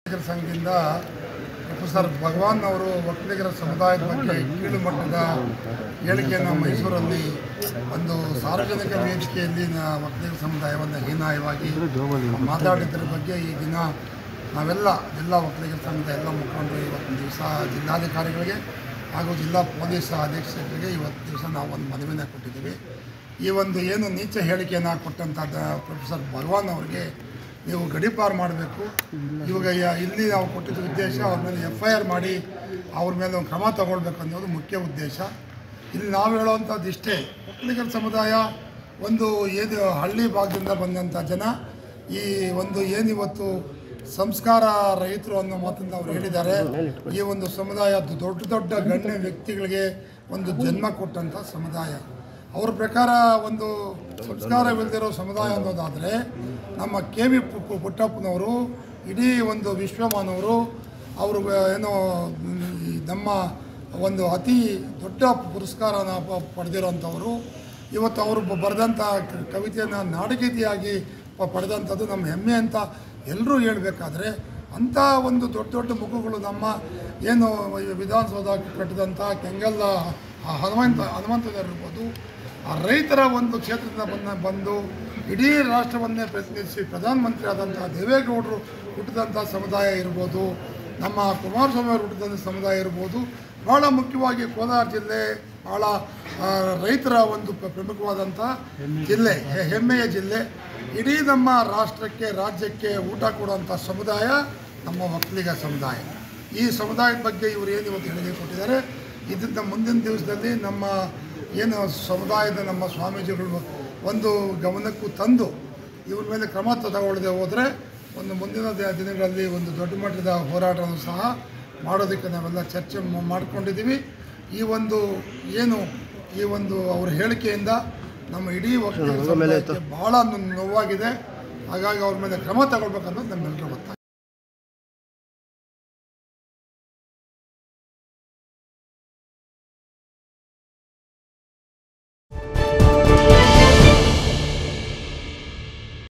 ಒಕ್ಕಲಿಗರ ಸಂಘದಿಂದ ಪ್ರೊಫೆಸರ್ ಭಗವಾನ್ ಅವರು ಒಕ್ಕಲಿಗರ ಸಮುದಾಯದ ಬಗ್ಗೆ ಕೀಳು ಮಟ್ಟದ ಹೇಳಿಕೆಯನ್ನು ಮೈಸೂರಲ್ಲಿ ಒಂದು ಸಾರ್ವಜನಿಕ ವೇದಿಕೆಯಲ್ಲಿ ನ- ಒಕ್ಕಲಿಗರ ಸಮುದಾಯವನ್ನು ಹೀನಾಯವಾಗಿ ಮಾತಾಡಿದ್ದರ ಬಗ್ಗೆ ಈ ದಿನ ನಾವೆಲ್ಲ ಜಿಲ್ಲಾ ಒಕ್ಕಲಿಗರ ಸಂಘದ ಎಲ್ಲ ಮುಖಂಡರು ಇವತ್ತು ದಿವಸ ಜಿಲ್ಲಾಧಿಕಾರಿಗಳಿಗೆ ಹಾಗೂ ಜಿಲ್ಲಾ ಪೊಲೀಸ್ ಅಧೀಕ್ಷಕರಿಗೆ ಇವತ್ತು ದಿವಸ ನಾವು ಒಂದು ಮನವಿನ ಕೊಟ್ಟಿದ್ದೀವಿ ಈ ಒಂದು ಏನು ನೀಚ ಹೇಳಿಕೆಯನ್ನು ಕೊಟ್ಟಂಥ ಪ್ರೊಫೆಸರ್ ಭಗವಾನ್ ಅವರಿಗೆ ನೀವು ಗಡೀಪಾರು ಮಾಡಬೇಕು ಇವಾಗ ಯ- ಇಲ್ಲಿ ನಾವು ಕೊಟ್ಟಿದ್ದ ಉದ್ದೇಶ ಅವ್ರ ಮೇಲೆ ಎಫ್ ಐ ಆರ್ ಮಾಡಿ ಅವ್ರ ಮೇಲೆ ಒಂದು ಕ್ರಮ ತಗೊಳ್ಬೇಕು ಅನ್ನೋದು ಮುಖ್ಯ ಉದ್ದೇಶ ಇಲ್ಲಿ ನಾವು ಹೇಳುವಂಥದ್ದು ಇಷ್ಟೇ ಒಕ್ಕಲಿಗರ ಸಮುದಾಯ ಒಂದು ಏನು ಹಳ್ಳಿ ಭಾಗದಿಂದ ಬಂದಂಥ ಜನ ಈ ಒಂದು ಏನಿವತ್ತು ಸಂಸ್ಕಾರ ರಹಿತರು ಅನ್ನೋ ಮಾತನ್ನು ಅವ್ರು ಹೇಳಿದ್ದಾರೆ ಈ ಒಂದು ಸಮುದಾಯ ದ- ದೊಡ್ಡ ದೊಡ್ಡ ಗಣ್ಯ ವ್ಯಕ್ತಿಗಳಿಗೆ ಒಂದು ಜನ್ಮ ಕೊಟ್ಟಂಥ ಸಮುದಾಯ ಅವ್ರ ಪ್ರಕಾರ ಒಂದು ಸಂಸ್ಕಾರವಿಲ್ಲದಿರೋ ಸಮುದಾಯ ಅನ್ನೋದಾದರೆ ನಮ್ಮ ಕೆ ವಿ ಪು- ಪು- ಪುಟ್ಟಪ್ಪನವರು ಇಡೀ ಒಂದು ವಿಶ್ವಮಾನವರು ಅವರು ಏನೋ ಈ ನಮ್ಮ ಒಂದು ಅತಿ ದೊಡ್ಡ ಪುರಸ್ಕಾರನ ಪ- ಪಡೆದಿರೋಂಥವರು ಇವತ್ತು ಅವರು ಬ- ಬರೆದಂಥ ಕ- ಕವಿತೆಯನ್ನು ನಾಡಗೀತಿಯಾಗಿ ಪ- ಪಡೆದಂಥದ್ದು ನಮ್ಮ ಹೆಮ್ಮೆ ಅಂತ ಎಲ್ಲರೂ ಹೇಳಬೇಕಾದ್ರೆ ಅಂಥ ಒಂದು ದೊಡ್ಡ ದೊಡ್ಡ ಮುಖಗಳು ನಮ್ಮ ಏನು ಈ ವಿಧಾನಸೌಧ ಕಟ್ಟಿದಂಥ ಕೆಂಗಲ್ಲ ಹ- ಹನುಮಂತ ಹನುಮಂತದವರಿರ್ಬೋದು ಆ ರೈತರ ಒಂದು ಕ್ಷೇತ್ರದಿಂದ ಬಂದ ಬಂದು ಇಡೀ ರಾಷ್ಟ್ರವನ್ನೇ ಪ್ರತಿನಿಧಿಸಿ ಪ್ರಧಾನಮಂತ್ರಿ ಆದಂಥ ದೇವೇಗೌಡರು ಹುಟ್ಟಿದಂಥ ಸಮುದಾಯ ಇರ್ಬೋದು ನಮ್ಮ ಕುಮಾರಸ್ವಾಮಿ ಅವರು ಹುಟ್ಟಿದಂಥ ಸಮುದಾಯ ಇರ್ಬೋದು ಭಾಳ ಮುಖ್ಯವಾಗಿ ಕೋಲಾರ ಜಿಲ್ಲೆ ಭಾಳ ಆ, ರೈತರ ಒಂದು ಪ್ರ- ಪ್ರಮುಖವಾದಂಥ ಜಿಲ್ಲೆ ಹೆ- ಹೆಮ್ಮೆಯ ಜಿಲ್ಲೆ ಇಡೀ ನಮ್ಮ ರಾಷ್ಟ್ರಕ್ಕೆ ರಾಜ್ಯಕ್ಕೆ ಊಟ ಕೊಡುವಂಥ ಸಮುದಾಯ ನಮ್ಮ ಒಕ್ಕಲಿಗ ಸಮುದಾಯ ಈ ಸಮುದಾಯದ ಬಗ್ಗೆ ಇವರು ಏನು ಇವತ್ತು ಹೇಳಿಕೆ ಕೊಟ್ಟಿದ್ದಾರೆ ಇದರಿಂದ ಮುಂದಿನ ದಿವಸದಲ್ಲಿ ನಮ್ಮ ಏನು ಸಮುದಾಯದ ನಮ್ಮ ಸ್ವಾಮೀಜಿಗಳು ಒಂದು ಗಮನಕ್ಕೂ ತಂದು ಇವ್ರ ಮೇಲೆ ಕ್ರಮ ತಗೊಳ್ಳದೆ ಹೋದರೆ ಒಂದು ಮುಂದಿನ ದ- ದಿನಗಳಲ್ಲಿ ಒಂದು ದೊಡ್ಡ ಮಟ್ಟದ ಹೋರಾಟವನ್ನು ಸಹ ಮಾಡೋದಕ್ಕೆ ನಾವೆಲ್ಲ ಚರ್ಚೆ ಮ- ಮಾಡ್ಕೊಂಡಿದ್ದೀವಿ ಈ ಒಂದು ಏನು ಈ ಒಂದು ಅವ್ರ ಹೇಳಿಕೆಯಿಂದ ನಮ್ಮ ಇಡೀ ಒಕ್ಕಲಿಗರ ಸಮುದಾಯಕ್ಕೆ ಭಾಳ ನೋವಾಗಿದೆ ಹಾಗಾಗಿ ಅವ್ರ ಮೇಲೆ ಕ್ರಮ ತಗೊಳ್ಬೇಕನ್ನೋದು ನಮ್ಮೆಲ್ಲರ ಒತ್ತಾಯ